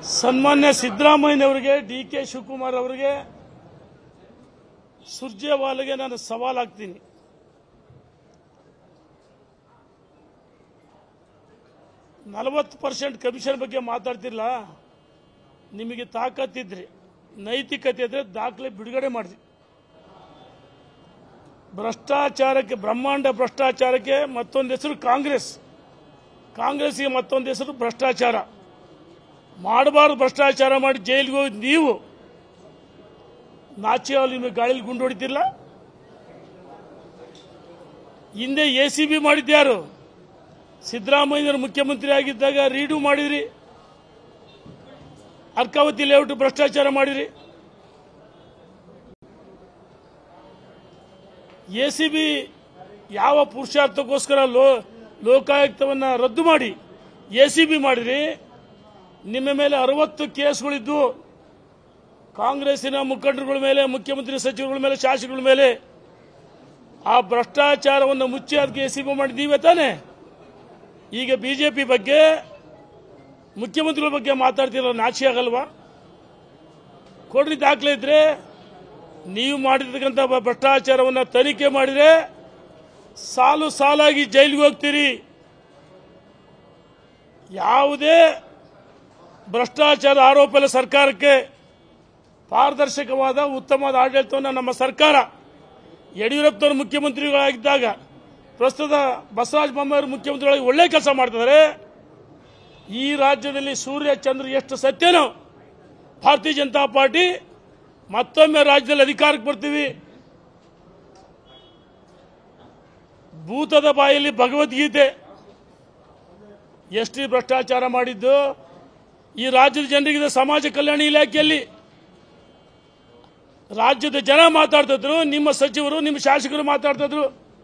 ಸನ್ಮಾನ್ಯ ಸಿದ್ದರಾಮಯ್ಯನವರಿಗೆ D K Shivakumar ಅವರಿಗೆ ಸುರ್ಜೇವಾಲಾಗೆ ನಾನು ಸವಾಲಾಗ್ತೀನಿ ನಲವತ್ತು ಪರ್ಸೆಂಟ್ ಕಮಿಷನ್ ಬಗ್ಗೆ ಮಾತಾಡ್ತಿಲ್ಲ ನಿಮಗೆ ತಾಕತ್ತಿದ್ರಿ ನೈತಿಕತೆ ಇದ್ರೆ ದಾಖಲೆ ಬಿಡುಗಡೆ ಮಾಡಿದ್ರಿ ಭ್ರಷ್ಟಾಚಾರಕ್ಕೆ ಬ್ರಹ್ಮಾಂಡ ಭ್ರಷ್ಟಾಚಾರಕ್ಕೆ ಮತ್ತೊಂದು ಹೆಸರು ಕಾಂಗ್ರೆಸ್ ಕಾಂಗ್ರೆಸ್ಗೆ ಮತ್ತೊಂದು ಹೆಸರು ಭ್ರಷ್ಟಾಚಾರ ಮಾಡಬಾರ್ದು ಭ್ರಷ್ಟಾಚಾರ ಮಾಡಿ ಜೈಲಿಗೆ ಹೋಗಿ ನೀವು ನಾಚಿ ಅಲ್ಲಿ ನಿಮಗೆ ಗಾಳಿಲಿ ಗುಂಡು ಹೊಡಿತಿಲ್ಲ ಹಿಂದೆ ಎ ಸಿ ಬಿ ಮಾಡಿದ್ಯಾರು ಸಿದ್ದರಾಮಯ್ಯನವರು ಮುಖ್ಯಮಂತ್ರಿ ಆಗಿದ್ದಾಗ ರೀಡು ಮಾಡಿದ್ರಿ ಅರ್ಕಾವತಿ ಲೇಔಟ್ ಭ್ರಷ್ಟಾಚಾರ ಮಾಡಿದ್ರಿ ಎ ಸಿ ಬಿ ಯಾವ ಪುರುಷಾರ್ಥಕ್ಕೋಸ್ಕರ ಲೋ ಲೋಕಾಯುಕ್ತವನ್ನ ರದ್ದು ಮಾಡಿ ಎ ಸಿ ಬಿ ಮಾಡಿದ್ರಿ ನಿಮ್ಮ ಮೇಲೆ ಅರವತ್ತು ಕೇಸ್ಗಳಿದ್ದು ಕಾಂಗ್ರೆಸ್ಸಿನ ಮುಖಂಡರುಗಳ ಮೇಲೆ ಮುಖ್ಯಮಂತ್ರಿ ಸಚಿವರುಗಳ ಮೇಲೆ ಶಾಸಕರ ಮೇಲೆ ಆ ಭ್ರಷ್ಟಾಚಾರವನ್ನು ಮುಚ್ಚಿ ಅದಕ್ಕೆ ಎ ಸಿ ಬಿ ಮಾಡಿ ನೀವೇ ತಾನೆ ಈಗ ಬಿಜೆಪಿ ಬಗ್ಗೆ ಮುಖ್ಯಮಂತ್ರಿಗಳ ಬಗ್ಗೆ ಮಾತಾಡ್ತಿರೋ ನಾಚಿ ಆಗಲ್ವಾ ಕೊಡ್ರಿ ದಾಖಲೆ ಇದ್ರೆ ನೀವು ಮಾಡಿರ್ತಕ್ಕಂಥ ಬ- ಭ್ರಷ್ಟಾಚಾರವನ್ನು ತನಿಖೆ ಮಾಡಿದ್ರೆ ಸಾಲು ಸಾಲಾಗಿ ಜೈಲಿಗೆ ಹೋಗ್ತೀರಿ ಯಾವುದೇ ಭ್ರಷ್ಟಾಚಾರ ಆರೋಪ ಇಲ್ಲ ಸರ್ಕಾರಕ್ಕೆ ಪಾರದರ್ಶಕವಾದ ಉತ್ತಮವಾದ ಆಡಳಿತವನ್ನು ನಮ್ಮ ಸರ್ಕಾರ ಯಡಿಯೂರಪ್ಪನವರು ಮುಖ್ಯಮಂತ್ರಿಗಳಾಗಿದ್ದಾಗ ಪ್ರಸ್ತುತ ಬಸವರಾಜ ಬೊಮ್ಮಾಯಿ ಮುಖ್ಯಮಂತ್ರಿಗಳಾಗಿ ಒಳ್ಳೆ ಕೆಲಸ ಮಾಡ್ತಿದ್ದಾರೆ ಈ ರಾಜ್ಯದಲ್ಲಿ ಸೂರ್ಯ ಚಂದ್ರ ಎಷ್ಟು ಸತ್ಯನೋ ಭಾರತೀಯ ಜನತಾ ಪಾರ್ಟಿ ಮತ್ತೊಮ್ಮೆ ರಾಜ್ಯದಲ್ಲಿ ಅಧಿಕಾರಕ್ಕೆ ಬರ್ತೀವಿ ಭೂತದ ಬಾಯಲ್ಲಿ ಭಗವದ್ಗೀತೆ ಎಷ್ಟು ಭ್ರಷ್ಟಾಚಾರ ಮಾಡಿದ್ದು ಈ ರಾಜ್ಯದ ಜನರಿಗೆ ಸಮಾಜ ಕಲ್ಯಾಣ ಇಲಾಖೆಯಲ್ಲಿ ರಾಜ್ಯದ ಜನ ಮಾತಾಡ್ತಿದ್ರು ನಿಮ್ಮ ಸಚಿವರು ನಿಮ್ಮ ಶಾಸಕರು ಮಾತಾಡ್ತಿದ್ರು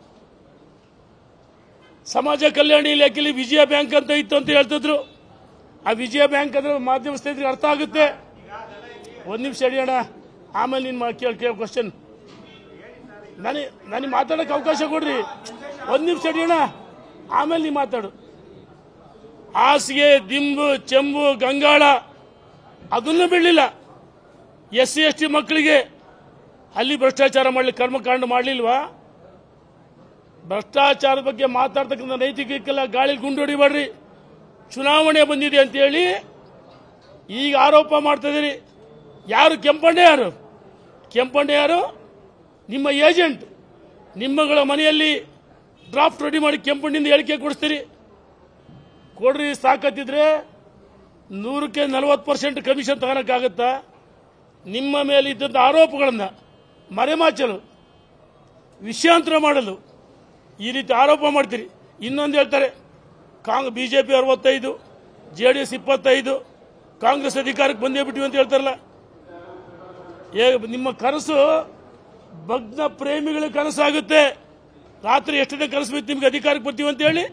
ಸಮಾಜ ಕಲ್ಯಾಣ ಇಲಾಖೆಯಲ್ಲಿ ವಿಜಯ ಬ್ಯಾಂಕ್ ಅಂತ ಇತ್ತು ಅಂತ ಹೇಳ್ತಿದ್ರು ಆ ವಿಜಯ ಬ್ಯಾಂಕ್ ಅಂದ್ರೆ ಮಾಧ್ಯಮ ಸ್ನೇಹಿತರಿಗೆ ಅರ್ಥ ಆಗುತ್ತೆ ಒಂದ್ ನಿಮಿಷ ಅಡಿಯೋಣ ಆಮೇಲೆ ನಿನ್ ಕೇಳಿ ಕೇಳೋ ಕ್ವಶನ್ ನನಗೆ ನನಗೆ ಮಾತಾಡೋಕೆ ಅವಕಾಶ ಕೊಡ್ರಿ ಒಂದ್ ನಿಮಿಷ ಅಡಿಯೋಣ ಆಮೇಲೆ ನೀವು ಮಾತಾಡು ಹಾಸಿಗೆ ದಿಂಬು ಚೆಂಬು ಗಂಗಾಳ ಅದನ್ನು ಬಿಡಲಿಲ್ಲ ಎಸ್ ಸಿ ಎಸ್ ಟಿ ಮಕ್ಕಳಿಗೆ ಅಲ್ಲಿ ಭ್ರಷ್ಟಾಚಾರ ಮಾಡಲಿಕ್ಕೆ ಕರ್ಮಕಾಂಡ ಮಾಡಲಿಲ್ವಾ ಭ್ರಷ್ಟಾಚಾರದ ಬಗ್ಗೆ ಮಾತಾಡ್ತಕ್ಕಂಥ ನೈತಿಕಕ್ಕೆಲ್ಲ ಗಾಳಿ ಗುಂಡು ಹೊಡಿಬೇಡ್ರಿ ಚುನಾವಣೆ ಬಂದಿದೆ ಅಂತ ಹೇಳಿ ಈಗ ಆರೋಪ ಮಾಡ್ತಾ ಇದೀರಿ ಯಾರು ಕೆಂಪಣ್ಣ ಯಾರು ಕೆಂಪಣ್ಣ ಯಾರು ನಿಮ್ಮ ಏಜೆಂಟ್ ನಿಮ್ಮಗಳ ಮನೆಯಲ್ಲಿ ಡ್ರಾಫ್ಟ್ ರೆಡಿ ಮಾಡಿ ಕೆಂಪಣ್ಣಿಂದ ಹೇಳಿಕೆ ಕೊಡಿಸ್ತೀರಿ ಕೊಡ್ರಿ ಸಾಕತ್ತಿದ್ರೆ ನೂರಕ್ಕೆ ನಲವತ್ತು ಪರ್ಸೆಂಟ್ ಕಮಿಷನ್ ತಗೋಣಕ್ಕಾಗತ್ತಾ ನಿಮ್ಮ ಮೇಲೆ ಇದ್ದಂಥ ಆರೋಪಗಳನ್ನು ಮರೆಮಾಚಲು ವಿಷಯಾಂತರ ಮಾಡಲು ಈ ರೀತಿ ಆರೋಪ ಮಾಡ್ತೀರಿ ಇನ್ನೊಂದು ಹೇಳ್ತಾರೆ ಕಾಂಗ್ ಬಿಜೆಪಿ ಅರವತ್ತೈದು ಜೆ ಡಿ ಎಸ್ ಇಪ್ಪತ್ತೈದು ಕಾಂಗ್ರೆಸ್ ಅಧಿಕಾರಕ್ಕೆ ಬಂದೇ ಬಿಟ್ಟಿವಿ ಅಂತ ಹೇಳ್ತಾರಲ್ಲ ಏ ನಿಮ್ಮ ಕನಸು ಭಗ್ನ ಪ್ರೇಮಿಗಳ ಕನಸಾಗುತ್ತೆ ರಾತ್ರಿ ಎಷ್ಟನೇ ಕನಸು ಬಿತ್ತು ನಿಮ್ಗೆ ಅಧಿಕಾರಕ್ಕೆ ಬರ್ತೀವಿ ಅಂತ ಹೇಳಿ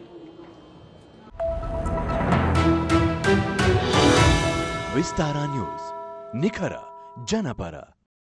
ವಿಸ್ತಾರ ನ್ಯೂಸ್ ನಿಖರ ಜನಪರ